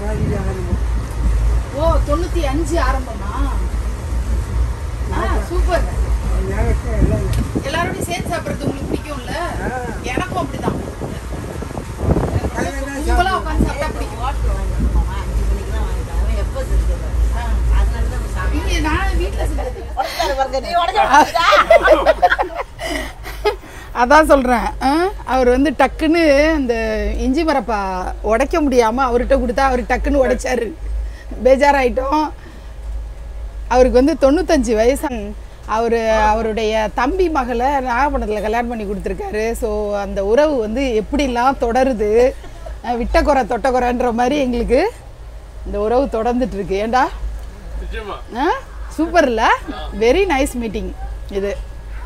மாதிரி ஆரம்பம் ஓ தொண்ணூத்தி அஞ்சு ஆரம்பமா ஆ சூப்பர் ஞாபகத்தில் எல்லாம் எல்லாரோடையும் சேர்த்து சாப்பிடுறது உங்களுக்கு பிடிக்கும்ல எனக்கும் அப்படிதான் கும்பலா உட்காந்து சாப்பிட்டா பிடிக்கும் அஞ்சு மணிக்கு தான் வாங்கிட்டான் அவன் எப்போ செஞ்சிருக்கான் ஆ. அதனால தான் அவன் சாப்பிட்டு இங்க நான் வீட்டுல செஞ்சது உடச்சாரு பாருங்க நீ உடச்சா அதான் சொல்கிறேன் அவர் வந்து டக்குன்னு இந்த இஞ்சி மரப்பா உடைக்க முடியாமல் அவர்கிட்ட கொடுத்தா அவர் டக்குன்னு உடைச்சாரு பேஜாராயிட்டோம் அவருக்கு வந்து தொண்ணூத்தஞ்சு வயசு அவர் அவருடைய தம்பி மகளை நாகப்பட்டினத்தில் கல்யாணம் பண்ணி கொடுத்துருக்காரு ஸோ அந்த உறவு வந்து எப்படிலாம் தொடருது அஹ் விட்ட குறை தொட்ட குறைன்ற மாதிரி எங்களுக்கு இந்த உறவு தொடர்ந்துட்டு இருக்கு ஏண்டா நிச்சயமா சூப்பர் இல்லை வெரி நைஸ் மீட்டிங் இது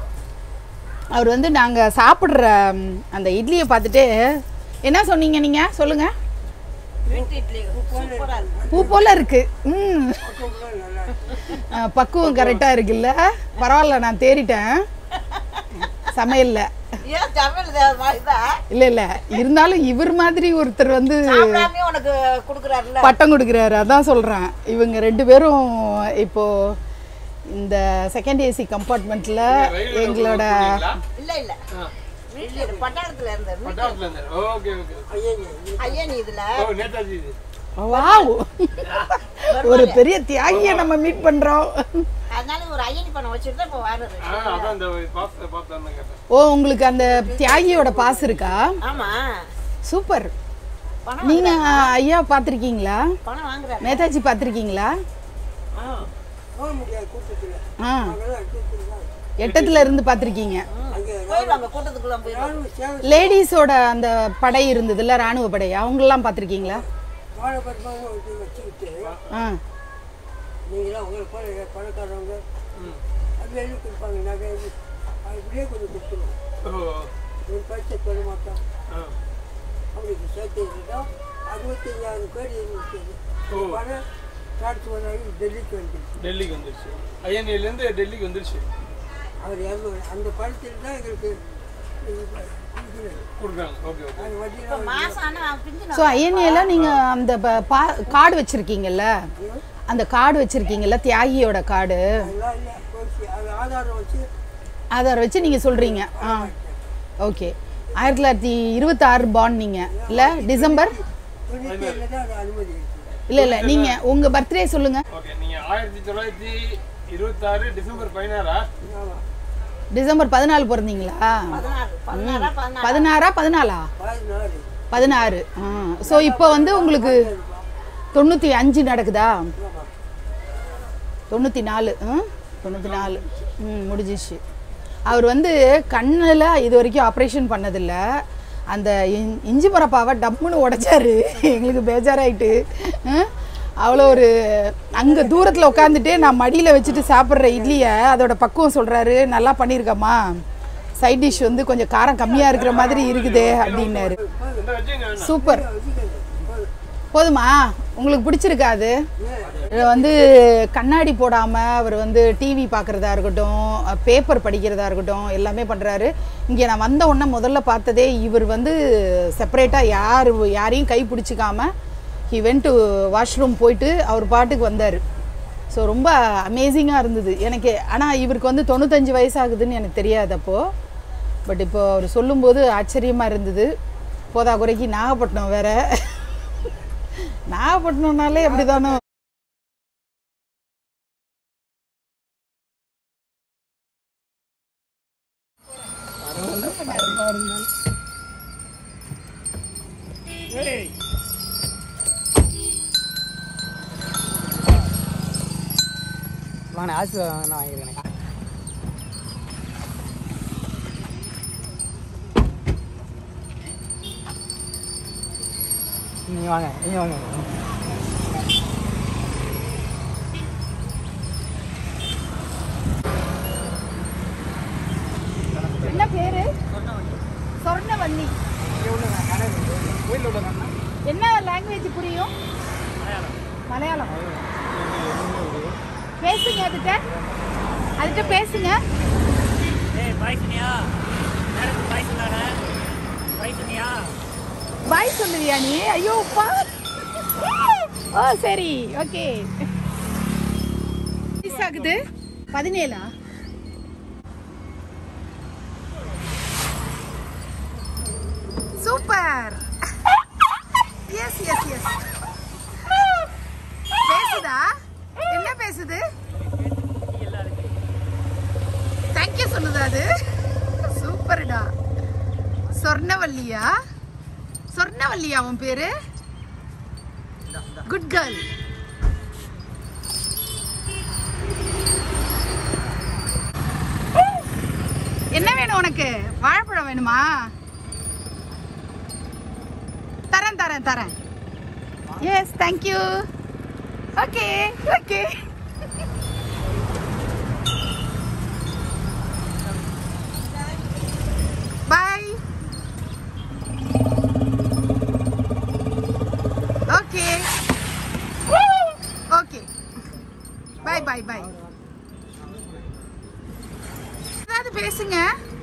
அவர் வந்து நாங்கள் சாப்பிட்ற ம், அந்த இட்லியை பார்த்துட்டு என்ன சொன்னீங்க நீங்கள் சொல்லுங்கள் வீட்டு இட்லி சூப்பராக இருக்கு பூ போல இருக்கு ம் அஹ், பக்குவம் கரெக்டாக இருக்குல்ல பரவாயில்ல நான் தேறிட்டேன் சமையல்ல ஏன் சமையல் தேவை மாதிரி தான் இல்லை இல்லை இருந்தாலும் இவர் மாதிரி ஒருத்தர் வந்து சாப்பிடாமே உனக்கு கொடுக்குறாருல்ல பட்டம் கொடுக்குறாரு அதான் சொல்கிறேன் இவங்க ரெண்டு பேரும் இப்போ இந்த செகண்ட் ஏசி கம்பார்ட்மெண்ட்டில் எங்களோட இல்ல இல்ல வீட்டுல பட்டாளத்துல இருந்த பட்டாளத்துல இருந்தாரு ஓகே ஓகே ஐயா நீ இதுல ஓ நேதாஜி இது வாவ் ஒரு பெரிய தியாகியை நம்ம மீட் பண்றோம் அதனால ஒரு ஐயனி பண்ண வச்சுட்டு தான் இப்போ வர்றது ஆ அதான் இந்த பாஸ் பார்த்தா கேட்டேன் ஓ உங்களுக்கு அந்த தியாகியோட பாஸ் இருக்கா ஆமா சூப்பர் பணம் நீங்க ஐயா பார்த்துருக்கீங்களா பணம் வாங்குறாரு நேதாஜி பார்த்துருக்கீங்களா போக முடியாது கூட்டத்தில் ஆ அதெல்லாம் கூட்டத்தில் எட்டத்துல இருந்து பார்த்துருக்கீங்க போயிடுவாங்க கூட்டத்துக்குள்ள போயிடுவாங்க நானும் சேவை லேடிஸோட அந்த படை இருந்ததுல்ல ராணுவ படை அவங்களெல்லாம் பார்த்துருக்கீங்களா வாழைப்பருப்பாக வச்சு வச்சுக்கிட்டு ஆ நீங்களாம் உங்களை போல பணக்காரவங்க அது எழுதி கொடுப்பாங்க நகை இது. அது இப்படியே கொஞ்சம் கொடுத்துருவோம் ஓ ஒரு பைசா சொல்ல மாட்டோம் ஆ அவங்களுக்கு சேர்த்து இருந்தோம் அறுபத்தஞ்சாயிரம் பேர் இருந்துச்சு ஓ. பணம் டிரான்ஸ்ஃபர் ஆகி டெல்லிக்கு வந்துருச்சு டெல்லிக்கு வந்துருச்சு ஐஎன்ஏலேருந்து டெல்லிக்கு வந்துருச்சு அவர் இரநூறு அந்த பணத்தில் தான் எங்களுக்கு இது இது கொடுக்குறாங்க ஓகே ஓகே அது வட்டி இப்போ மாசம் ஆனா பிஞ்சு ஸோ ஐஎன்ஏல நீங்கள் அந்த ப- பா கார்டு வச்சுருக்கீங்கல்ல அந்த கார்டு வச்சுருக்கீங்கல்ல தியாகியோட கார்டு அதெல்லாம் இல்லை போச்சு அது ஆதாரம் வச்சு ஆதார் வச்சு நீங்கள் சொல்கிறீங்க ஆ ஓகே ஆயிரத்தி தொள்ளாயிரத்தி இருபத்தாறு பாண்ட் நீங்கள் இல்லை டிசம்பர் தொண்ணூற்றி ஏழில் தான் அது அனுமதி இருக்குது இல்லை இல்லை நீங்கள் உங்கள் பர்த்டே சொல்லுங்கள் ஓகே நீங்கள் ஆயிரத்தி தொள்ளாயிரத்தி இருபத்தாறு டிசம்பர் பதினாறா ஆமாம் டிசம்பர் பதினாலு பிறந்தீங்களா பதினாறு பதினாறா பதினாறு பதினாறா பதினாலா பதினாறு பதினாறு ஆ ஸோ இப்போ வந்து உங்களுக்கு தொண்ணூற்றி அஞ்சு நடக்குதா தொண்ணூற்றி நாலு ம் தொண்ணூற்றி நாலு ம் முடிஞ்சிச்சு அவர் வந்து கண்ணில் இது வரைக்கும் ஆப்ரேஷன் பண்ணதில்ல அந்த இஞ்- இஞ்சி மரப்பாவை டம்முன்னு உடைச்சாரு எங்களுக்கு பேஜாராயிட்டு ம்? அவ்வளோ ஒரு அங்கே தூரத்தில் உட்காந்துட்டு நான் மடியில் வச்சுட்டு சாப்பிட்ற இட்லியை அதோட பக்குவம் சொல்கிறாரு நல்லா பண்ணியிருக்கம்மா சைட் டிஷ் வந்து கொஞ்சம் காரம் கம்மியாக இருக்கிற மாதிரி இருக்குதே அப்படின்னாரு இந்த வச்சுங்க சூப்பர் போதுமா உங்களுக்கு பிடிச்சிருக்கா அது இது வந்து கண்ணாடி போடாமல் அவர் வந்து டிவி பார்க்குறதா இருக்கட்டும் பேப்பர் படிக்கிறதா இருக்கட்டும் எல்லாமே பண்ணுறாரு இங்கே நான் வந்த உடனே முதல்ல பார்த்ததே இவர் வந்து செப்பரேட்டாக யார் யாரையும் கை பிடிச்சிக்காம ஹி வென்ட் டு வாஷ்ரூம் போயிட்டு அவர் பாட்டுக்கு வந்தார் ஸோ ரொம்ப அமேசிங்காக இருந்தது எனக்கு ஆனால் இவருக்கு வந்து தொண்ணூத்தஞ்சு வயசாகுதுன்னு எனக்கு தெரியாது அப்போது பட் இப்போ அவர் சொல்லும்போது ஆச்சரியமாக இருந்தது போதா குறைக்கு நாகப்பட்டினம் வேற நாகப்பட்டினம்னாலே அப்படிதானே வாங்க ஆசு நான் வாங்கிக்கிறேன் நீங்க வாங்க நீங்க வாங்க என்ன பேரு சொர்ணவல்லி கோயில் உள்ள கண்ணா என்ன லாங்குவேஜ் புரியும் மலையாளம் பேசுங்க அதுட்ட அதுட்ட பேசுங்க பாய் சொல்லுவியா நீ ஐயோ பா ஓ சரி ஓகே ஆகுது பதினேழா சூப்பர் எஸ் எஸ் எஸ் பேசுதா என்ன பேசுது தேங்க்யூ சொல்லுதா அது சூப்பர்டா சொர்ணவல்லியா சொர்ணவல்லியா அவன் பேரு குட் கேர்ள் என்ன வேணும் உனக்கு வாழைப்பழம் வேணுமா தரேன் தரேன் தரேன் yes thank you okay okay bye okay okay bye bye bye ஏதாவது பேசுங்க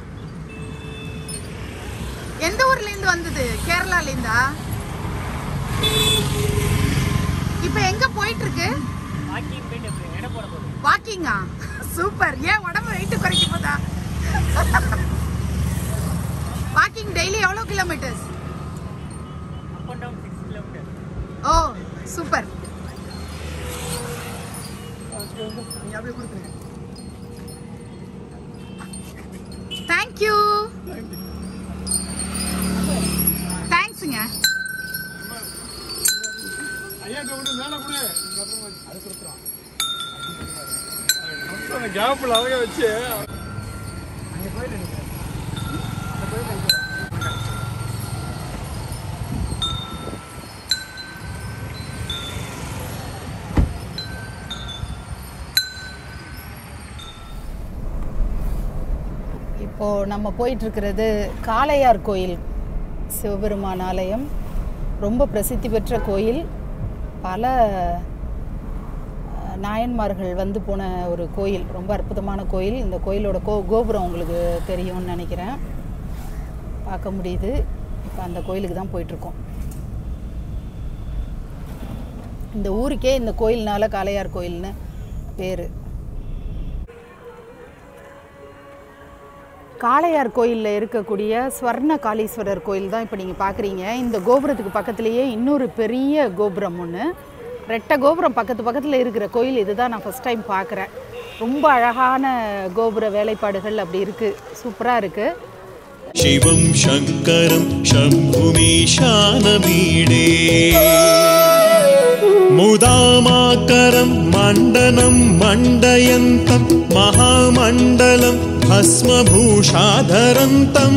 எந்த ஊர்ல இருந்து வந்தது கேரளால இருந்தா இப்ப எங்க போயிட்டு இருக்கு வாக்கிங்கா சூப்பர் ஏன் உடம்பு வெயிட் குறைக்க போதா வாக்கிங் டெய்லி எவ்வளவு கிலோமீட்டர்ஸ் ஓ சூப்பர் தேங்க்யூ தேங்க்ஸுங்க ஐயா விடு மேல கொடு அந்த கேப்ல அவங்க வச்சு இப்போ நம்ம போயிட்டு இருக்கிறது காளையார் கோயில் சிவபெருமான் ஆலயம் ரொம்ப பிரசித்தி பெற்ற கோயில் பல அஹ், நாயன்மார்கள் வந்து போன ஒரு கோயில் ரொம்ப அற்புதமான கோயில் இந்த கோயிலோட கோ கோபுரம் உங்களுக்கு தெரியும்னு நினைக்கிறேன் பார்க்க முடியுது இப்போ அந்த கோயிலுக்கு தான் போயிட்டுருக்கோம் இந்த ஊருக்கே இந்த கோயில்னால காளையார் கோயில்னு பேர் காளையார் கோயிலில் இருக்கக்கூடிய ஸ்வர்ண காளீஸ்வரர் கோயில் தான் இப்போ நீங்கள் பார்க்குறீங்க இந்த கோபுரத்துக்கு பக்கத்துலேயே இன்னொரு பெரிய கோபுரம் ஒன்று ரெட்டை கோபுரம் பக்கத்து பக்கத்தில் இருக்கிற கோயில் இதுதான் நான் ஃபஸ்ட் டைம் பார்க்குறேன் ரொம்ப அழகான கோபுர வேலைப்பாடுகள் அப்படி இருக்குது சூப்பராக இருக்குது शिवं शङ्करं शम्भुमीशानमीडे मुदामाकरं मण्डनं मण्डयन्तं महामण्डलं भस्मभूषाधरन्तम्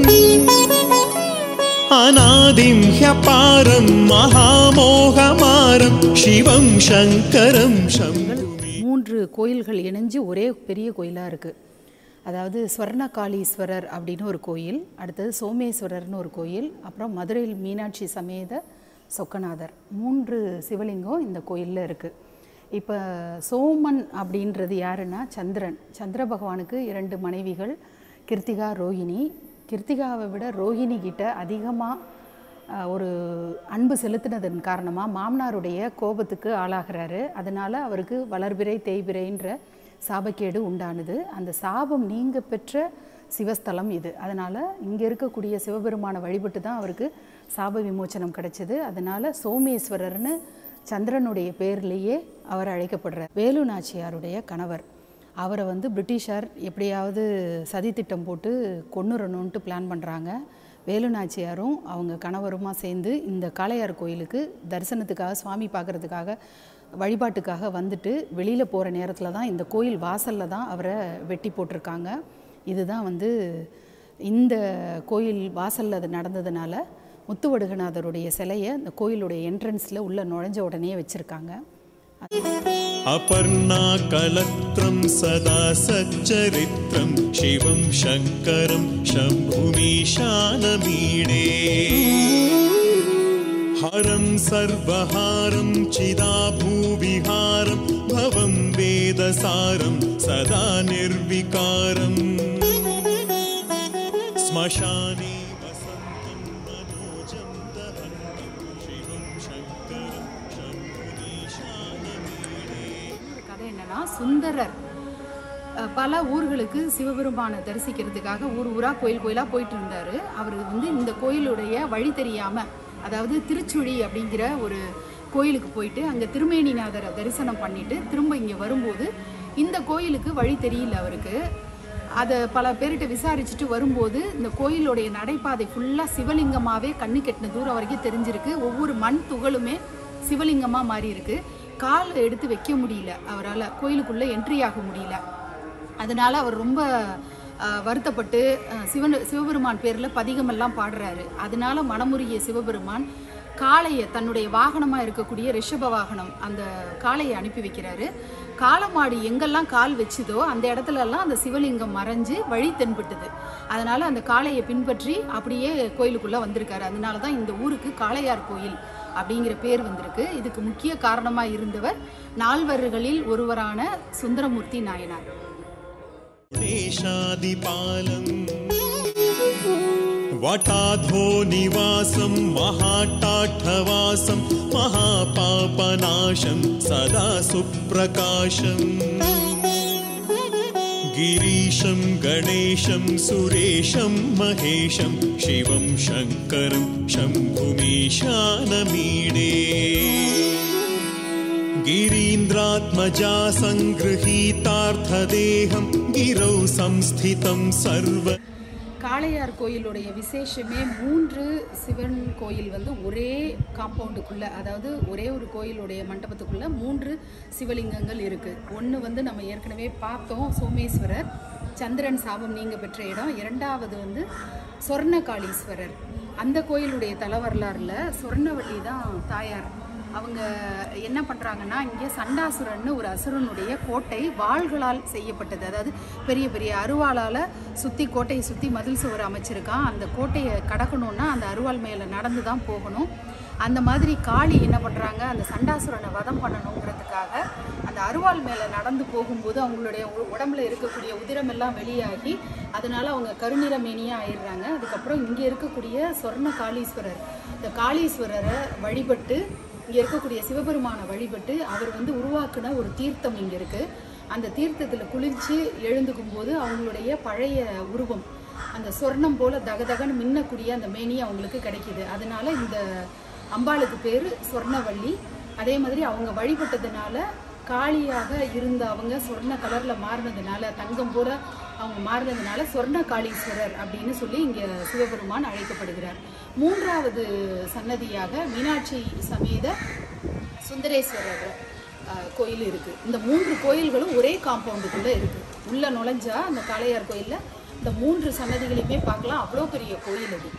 अनादिं ह्यपारं महामोहमारं शिवं शङ्करं शम्भुमी மூன்று கோயில்கள் இணைஞ்சு ஒரே பெரிய கோயிலாக இருக்குது அதாவது ஸ்வர்ணகாளீஸ்வரர் அப்படின்னு ஒரு கோயில் அடுத்தது சோமேஸ்வரர்னு ஒரு கோயில் அப்புறம் மதுரையில் மீனாட்சி சமேத சொக்கநாதர் மூன்று சிவலிங்கம் இந்த கோயிலில் இருக்குது இப்போ சோமன் அப்படின்றது யாருன்னா சந்திரன் சந்திர பகவானுக்கு இரண்டு மனைவிகள் கிருத்திகா ரோஹிணி கிருத்திகாவை விட ரோஹிணி கிட்ட அதிகமாக அஹ், ஒரு அன்பு செலுத்தினதன் காரணமாக மாமனாருடைய கோபத்துக்கு ஆளாகிறாரு அதனால் அவருக்கு வளர்பிறை தேய்பிறைன்ற சாபக்கேடு உண்டானது அந்த சாபம் நீங்க பெற்ற சிவஸ்தலம் இது அதனால் இங்கே இருக்கக்கூடிய சிவபெருமானை வழிபட்டு தான் அவருக்கு சாப விமோச்சனம் கிடைச்சது அதனால் சோமேஸ்வரர்னு சந்திரனுடைய பேர்லேயே அவர் அழைக்கப்படுறார் வேலு நாச்சியாருடைய கணவர் அவரை வந்து பிரிட்டிஷார் எப்படியாவது சதித்திட்டம் போட்டு கொன்னுறணுன்ட்டு பிளான் பண்ணுறாங்க வேலு நாச்சியாரும் அவங்க கணவருமா சேர்ந்து இந்த காளையார் கோயிலுக்கு தரிசனத்துக்காக சுவாமி பார்க்கறதுக்காக வழிபாட்டுக்காக வந்துட்டு வெளியில் போகிற நேரத்தில் தான் இந்த கோயில் வாசலில் தான் அவரை வெட்டி போட்டிருக்காங்க இதுதான் வந்து இந்த கோயில் வாசலில் அது நடந்ததுனால முத்துவடுகநாதருடைய சிலையை இந்த கோயிலுடைய என்ட்ரன்ஸில் உள்ளே நுழைஞ்ச உடனே வச்சுருக்காங்க अपर्णाकलत्रं सदा सच्चरित्रं शिवं शङ्करं शम्भुमीशानमीडे हरं सर्वहारं चिदाभूविहारं भवं वेदसारं सदा निर्विकारम् श्मशाने वसन्तं मनोजं दहन्तं शिवं शङ्करं शम्भुमीशानमीडे தான் சுந்தரர் அஹ், பல ஊர்களுக்கு சிவபெருமானை தரிசிக்கிறதுக்காக ஊர் ஊராக கோயில் கோயிலாக போயிட்டு இருந்தார் அவர் வந்து இந்த கோயிலுடைய வழி தெரியாமல் அதாவது திருச்சுழி அப்படிங்கிற ஒரு கோயிலுக்கு போயிட்டு அங்கே திருமேனிநாதரை தரிசனம் பண்ணிட்டு திரும்ப இங்கே வரும்போது இந்த கோயிலுக்கு வழி தெரியல அவருக்கு அதை பல பேர்கிட்ட விசாரிச்சுட்டு வரும்போது இந்த கோயிலுடைய நடைபாதை ஃபுல்லாக சிவலிங்கமாகவே கண்ணு கெட்டின தூரம் வரைக்கும் தெரிஞ்சிருக்கு ஒவ்வொரு மண் துகளுமே சிவலிங்கமாக மாறி இருக்கு கால் எடுத்து வைக்க முடியல அவரால் கோயிலுக்குள்ளே என்ட்ரி ஆக முடியல அதனால அவர் ரொம்ப அஹ், வருத்தப்பட்டு அஹ், சிவன் சிவபெருமான் பேரில் பதிகமெல்லாம் பாடுறாரு அதனால மனமுருகிய சிவபெருமான் காளையை தன்னுடைய வாகனமாக இருக்கக்கூடிய ரிஷப வாகனம் அந்த காளையை அனுப்பி வைக்கிறாரு காளமாடு எங்கெல்லாம் கால் வச்சுதோ அந்த இடத்துல எல்லாம் அந்த சிவலிங்கம் மறைஞ்சு வழி தென்பட்டுது அதனால அந்த காளையை பின்பற்றி அப்படியே கோயிலுக்குள்ள வந்திருக்காரு அதனால தான் இந்த ஊருக்கு காளையார் கோயில் அப்படிங்கிற பேர் வந்திருக்கு இதுக்கு முக்கிய காரணமாக இருந்தவர் நால்வர்களில் ஒருவரான சுந்தரமூர்த்தி நாயனார் देशादिपालम् वटाधो निवासं महाटाठवासं महापापनाशं सदा सुप्रकाशम् गिरीशं गणेशं सुरेशं महेशं शिवं शङ्करं शम्भुमीशानमीडे गिरीन्द्रात्मजा सङ्गृहीतार्थदेहं गिरौ संस्थितं सर्व காளையார் கோயிலுடைய விசேஷமே மூன்று சிவன் கோயில் வந்து ஒரே காம்பவுண்டுக்குள்ள அதாவது ஒரே ஒரு கோயிலுடைய மண்டபத்துக்குள்ள மூன்று சிவலிங்கங்கள் இருக்கு ஒன்று வந்து நம்ம ஏற்கனவே பார்த்தோம் சோமேஸ்வரர் சந்திரன் சாபம் நீங்க பெற்ற இடம் இரண்டாவது வந்து சொர்ணகாளீஸ்வரர் அந்த கோயிலுடைய தலவரலாறுல சொர்ணவள்ளி தான் தாயார் அவங்க என்ன பண்ணுறாங்கன்னா இங்கே சண்டாசுரன்னு ஒரு அசுரனுடைய கோட்டை வாள்களால் செய்யப்பட்டது அதாவது பெரிய பெரிய அருவாளால் சுற்றி கோட்டையை சுற்றி மதில் சுவர் அமைச்சிருக்கான் அந்த கோட்டையை கடக்கணும்னா அந்த அருவாள் மேலே நடந்து தான் போகணும் அந்த மாதிரி காளி என்ன பண்ணுறாங்க அந்த சண்டாசுரனை வதம் பண்ணணுங்கிறதுக்காக அந்த அருவாள் மேலே நடந்து போகும்போது அவங்களுடைய உ- உடம்புல இருக்கக்கூடிய உதிரம் எல்லாம் வெளியாகி அதனால அவங்க கருநிற மேனியாக ஆயிடுறாங்க அதுக்கப்புறம் இங்கே இருக்கக்கூடிய சொர்ண காளீஸ்வரர் இந்த காளீஸ்வரரை வழிபட்டு இங்கே இருக்கக்கூடிய சிவபெருமானை வழிபட்டு அவர் வந்து உருவாக்குன ஒரு தீர்த்தம் இங்கே இருக்குது அந்த தீர்த்தத்தில் குளிர்ச்சி எழுந்துக்கும் போது அவங்களுடைய பழைய உருவம் அந்த சொர்ணம் போல தகதகன்னு மின்னக்கூடிய அந்த மேனி அவங்களுக்கு கிடைக்குது அதனால இந்த அம்பாளுக்கு பேர் சொர்ணவள்ளி அதே மாதிரி அவங்க வழிபட்டதுனால காளியாக இருந்த அவங்க சொர்ண கலர்ல மாறினதுனால தங்கம் போல அவங்க மாறினதுனால சொர்ண காளீஸ்வரர் அப்படின்னு சொல்லி இங்க சிவபெருமான் அழைக்கப்படுகிறார் மூன்றாவது சன்னதியாக மீனாட்சி சமேத சுந்தரேஸ்வரர் அஹ், கோயில் இருக்கு இந்த மூன்று கோயில்களும் ஒரே காம்பவுண்டுக்குள்ள இருக்கு உள்ள நுழைஞ்சா அந்த காளையார் கோயில்ல இந்த மூன்று சன்னதிகளையுமே பார்க்கலாம் அவ்வளோ பெரிய கோயில் அது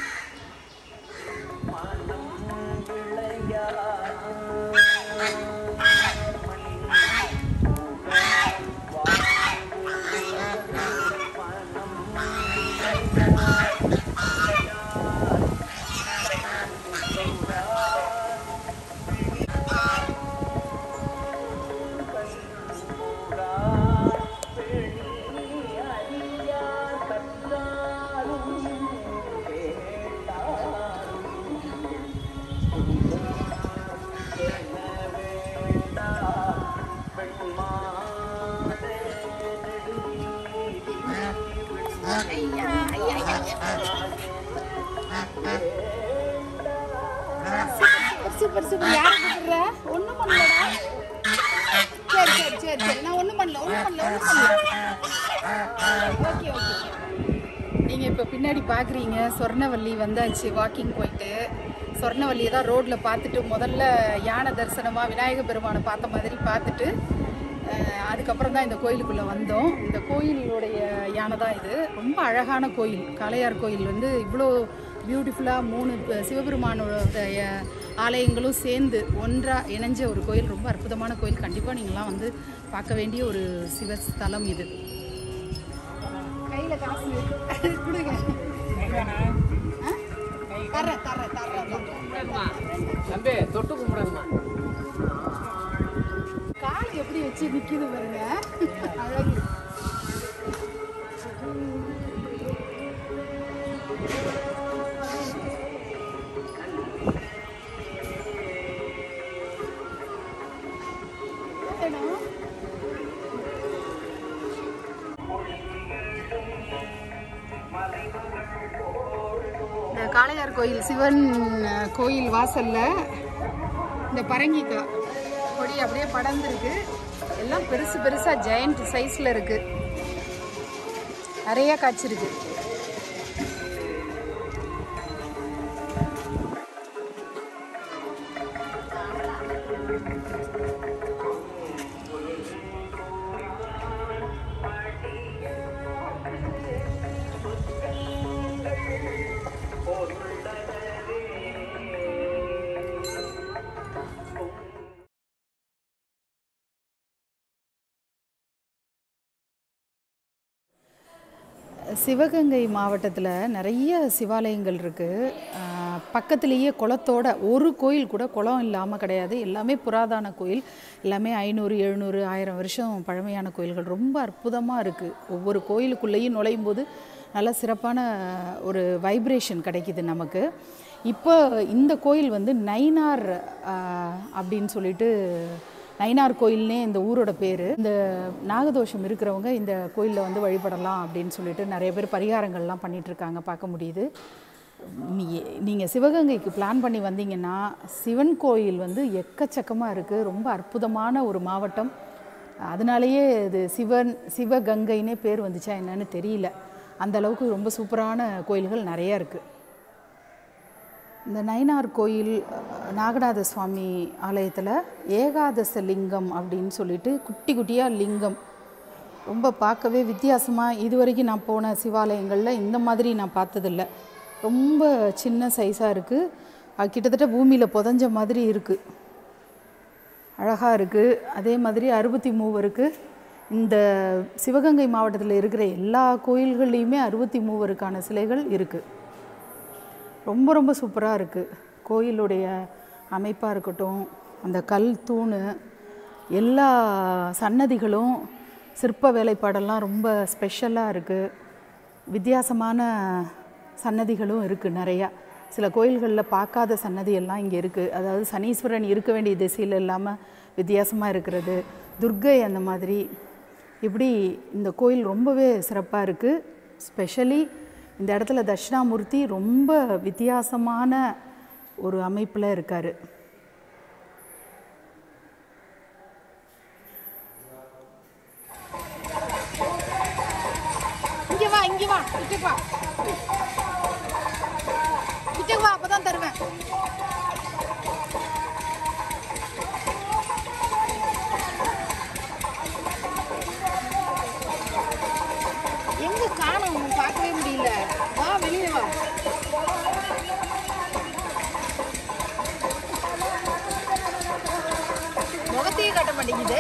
சூப்பர் சூப்பர் யாரை கூப்பிடுற ஒண்ணும் பண்ணலடா சரி சரி சரி சரி நான் ஒண்ணும் பண்ணல ஒண்ணும் பண்ணல ஒண்ணும் பண்ணல ஓகே ஓகே நீங்க இப்ப பின்னாடி பாக்குறீங்க சொர்ணவல்லி வந்தாச்சு வாக்கிங் போயிட்டு சொர்ணவல்லியை தான் ரோட்ல பார்த்துட்டு முதல்ல யானை தரிசனமா விநாயக பெருமானை பார்த்த மாதிரி பார்த்துட்டு அஹ், அதுக்கப்புறம் தான் இந்த கோயிலுக்குள்ள வந்தோம் இந்த கோயிலுடைய யானை தான் இது ரொம்ப அழகான கோயில் காளையார் கோயில் வந்து இவ்வளோ பியூட்டிஃபுல்லாக மூணு ப- சிவபெருமானோடைய ஆலயங்களும் சேர்ந்து ஒன்றாக இணைஞ்ச ஒரு கோயில் ரொம்ப அற்புதமான கோயில் கண்டிப்பாக நீங்களாம் வந்து பார்க்க வேண்டிய ஒரு சிவஸ்தலம் இது கையில் காசு இருக்கு. கொடுங்க ஆ? தர்றேன் தர்றேன் தர்றேன் தர்றேன் தம்பி தொட்டு கும்பிடுங்கம்மா கால் எப்படி வச்சு நிக்குது பாருங்க அழகு வேணும்? காளையார் கோயில் சிவன் அஹ், கோயில் வாசல்ல இந்த பரங்கிக்காய் கொடி அப்படியே படர்ந்துருக்கு எல்லாம் பெருசு பெருசா ஜெயண்ட் சைஸ்ல இருக்கு நிறைய காய்ச்சிருக்கு சிவகங்கை மாவட்டத்தில் நிறைய சிவாலயங்கள் இருக்குது பக்கத்துலேயே குளத்தோட ஒரு கோயில் கூட குளம் இல்லாமல் கிடையாது எல்லாமே புராதன கோயில் எல்லாமே ஐநூறு எழுநூறு ஆயிரம் வருஷம் பழமையான கோயில்கள் ரொம்ப அற்புதமாக இருக்குது ஒவ்வொரு கோயிலுக்குள்ளேயும் நுழையும் போது நல்ல சிறப்பான ஒரு வைப்ரேஷன் கிடைக்குது நமக்கு இப்போ இந்த கோயில் வந்து நைனார் ஆஹ், அப்படின்னு சொல்லிட்டு நயினார் கோயில்னே இந்த ஊரோட பேர் இந்த நாகதோஷம் இருக்கிறவங்க இந்த கோயிலில் வந்து வழிபடலாம் அப்படின்னு சொல்லிட்டு நிறைய பேர் பரிகாரங்கள்லாம் பண்ணிட்டு இருக்காங்க பார்க்க முடியுது நீ நீங்கள் சிவகங்கைக்கு பிளான் பண்ணி வந்தீங்கன்னா சிவன் கோயில் வந்து எக்கச்சக்கமாக இருக்குது ரொம்ப அற்புதமான ஒரு மாவட்டம் அதனாலேயே இது சிவன் சிவகங்கைன்னே பேர் வந்துச்சா என்னன்னு தெரியல அந்த அளவுக்கு ரொம்ப சூப்பரான கோயில்கள் நிறையா இருக்குது இந்த நயினார் கோயில் அஹ், நாகநாத சுவாமி ஆலயத்தில் ஏகாதச லிங்கம் அப்படின்னு சொல்லிட்டு குட்டி குட்டியாக லிங்கம் ரொம்ப பார்க்கவே வித்தியாசமாக இது வரைக்கும் நான் போன சிவாலயங்களில் இந்த மாதிரி நான் பார்த்ததில்ல ரொம்ப சின்ன சைஸாக இருக்குது கிட்டத்தட்ட பூமியில் புதஞ்ச மாதிரி இருக்குது அழகாக இருக்குது அதே மாதிரி அறுபத்தி மூவருக்கு இந்த சிவகங்கை மாவட்டத்தில் இருக்கிற எல்லா கோயில்கள்லேயுமே அறுபத்தி மூவருக்கான சிலைகள் இருக்குது ரொம்ப ரொம்ப சூப்பராக இருக்குது கோயிலுடைய அமைப்பாக இருக்கட்டும் அந்த கல் தூண் எல்லா சன்னதிகளும் சிற்ப வேலைப்பாடெல்லாம் ரொம்ப ஸ்பெஷலாக இருக்குது வித்தியாசமான சன்னதிகளும் இருக்குது நிறையா சில கோயில்களில் பார்க்காத சன்னதி எல்லாம் இங்கே இருக்குது அதாவது சனீஸ்வரன் இருக்க வேண்டிய திசையில் இல்லாமல் வித்தியாசமாக இருக்கிறது துர்க்கை அந்த மாதிரி இப்படி இந்த கோயில் ரொம்பவே சிறப்பாக இருக்குது ஸ்பெஷலி இந்த இடத்துல தட்சிணாமூர்த்தி ரொம்ப வித்தியாசமான ஒரு அமைப்பில் இருக்கார் இங்கே வா இங்கே வா கிட்டக்கு வா கிட்டக்கு வா அப்பதான் தருவேன் எங்க காணோம் பார்க்கவே முடியல வா வெளியே வா முகத்தையே காட்ட மாட்டேங்குது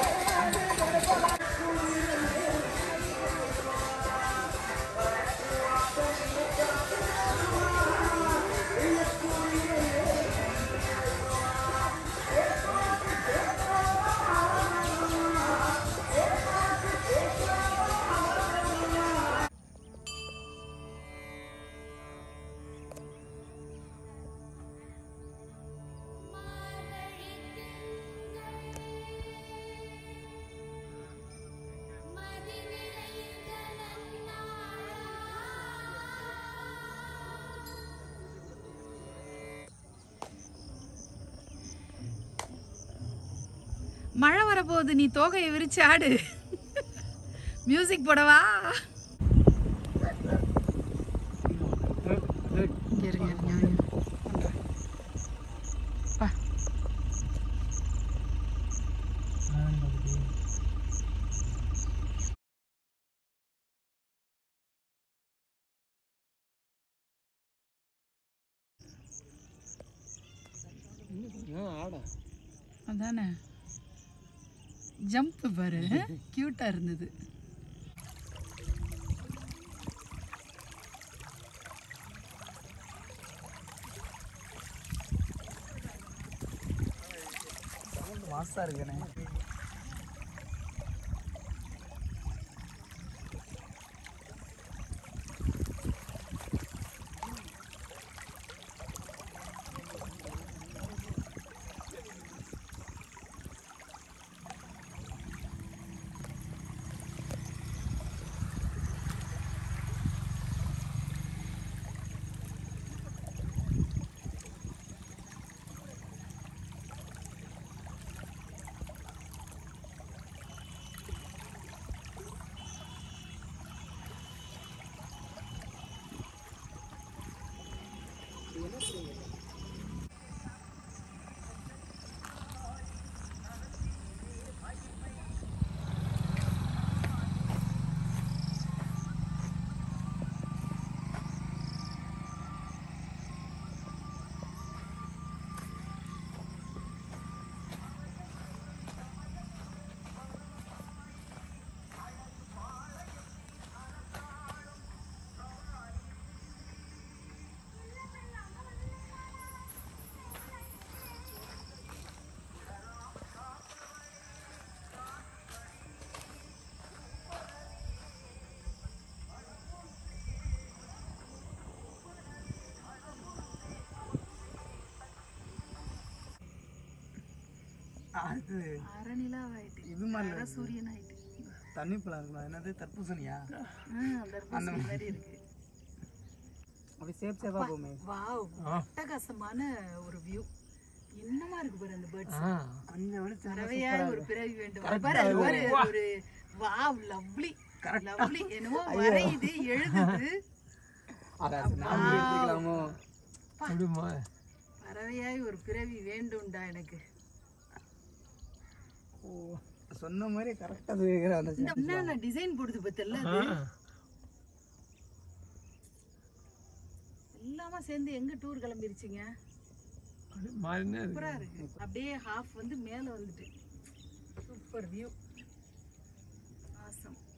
மழை வரப்போகுது நீ தோகையை விரிச்சு ஆடு மியூசிக் போடவா இங்க இருங்க, இருங்க, இருங்க. பண்றேன். வா. அதானே ஜம்ப் பாரு கியூட்டா இருந்தது மாசாக இருக்குண்ணே அது அரணிலாவாயிட்டு இது மாதிரி இல்ல. சூரியன் ஆயிட்டு தண்ணி பழம் இருக்குமா என்னது தர்பூசணியா தர்பூசணி மாதிரி இருக்கு அப்படி சேப் சேப்பா போமே வாவ் அட்டகாசமான ஒரு வியூ என்னமா இருக்கு பாரு அந்த பேர்ட்ஸ் கொஞ்சம் வெளிச்சம் பறவையா ஒரு பிறவி வேண்டும் பாரு அது பாரு அது ஒரு வாவ் லவ்லி லவ்லி என்னமோ வரையுது எழுதுது நாம எடுத்துக்கலாமோ அப்படிமா பறவையாய் ஒரு பிறவி வேண்டும்டா எனக்கு ஓ சொன்ன மாதிரி கரெக்டாக சொல்லிக்கிற அந்த இந்த என்னென்ன டிசைன் போடுது பத்தல அது எல்லாமே சேர்ந்து எங்க டூர் கிளம்பிருச்சுங்க மாறினே இருக்கு சூப்பரா இருக்கு அப்படியே ஹாஃப் வந்து மேல வந்துட்டு சூப்பர் வியூ ஆசம்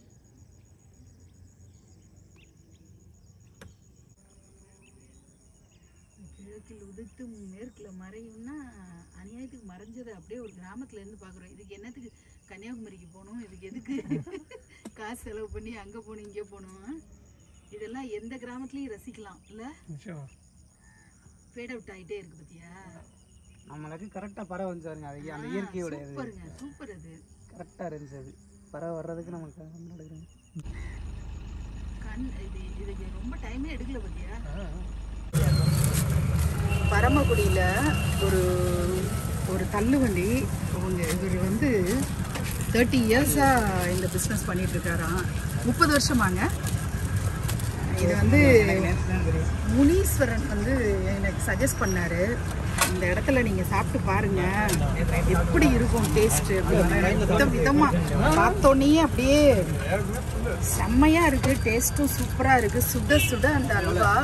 கிழக்கில் உதித்து மேற்குல மறையும்னா அநியாயத்துக்கு மறைஞ்சது அப்படியே ஒரு கிராமத்துல இருந்து பாக்குறோம் இதுக்கு என்னத்துக்கு கன்னியாகுமரிக்கு போகணும் இதுக்கு எதுக்கு காசு செலவு பண்ணி அங்க போகணும் இங்க போகணும் இதெல்லாம் எந்த கிராமத்துலயும் ரசிக்கலாம் இல்ல நிச்சயம் ஃபேட் அவுட் ஆயிட்டே இருக்கு பாத்தியா நம்மளுக்கு கரெக்டாக பறவை வந்து பாருங்க அது அந்த இயற்கையோட இது சூப்பருங்க சூப்பர் அது கரெக்டாக இருந்துச்சு அது பறவை வர்றதுக்கு நமக்கு நடக்குது கண் இது இதுக்கு ரொம்ப டைமே எடுக்கல பாத்தியா பரமக்குடியில் ஒரு ஒரு தள்ளுவண்டி அவங்க இவர் வந்து தேர்ட்டி இயர்ஸாக இந்த பிஸ்னஸ் பண்ணிட்டு இருக்காராம் முப்பது வருஷமாங்க இது வந்து முனீஸ்வரன் வந்து எனக்கு சஜஸ்ட் பண்ணாரு இந்த இடத்துல நீங்க சாப்பிட்டு பாருங்க எப்படி இருக்கும் டேஸ்ட் விதம் விதமா பார்த்தோன்னே அப்படியே செம்மையா இருக்கு டேஸ்ட்டும் சூப்பரா இருக்கு சுட சுட அந்த அல்வா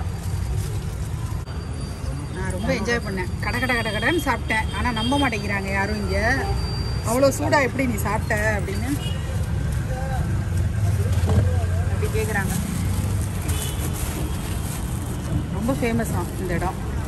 நான் ரொம்ப என்ஜாய் பண்ணேன் கட கட கட கடன்னு சாப்பிட்டேன் ஆனால் நம்ப மாட்டேங்கிறாங்க யாரும் இங்கே அவ்வளோ சூடாக எப்படி நீ சாப்பிட்ட அப்படின்னு அப்படி கேட்குறாங்க ரொம்ப ஃபேமஸ் தான் இந்த இடம்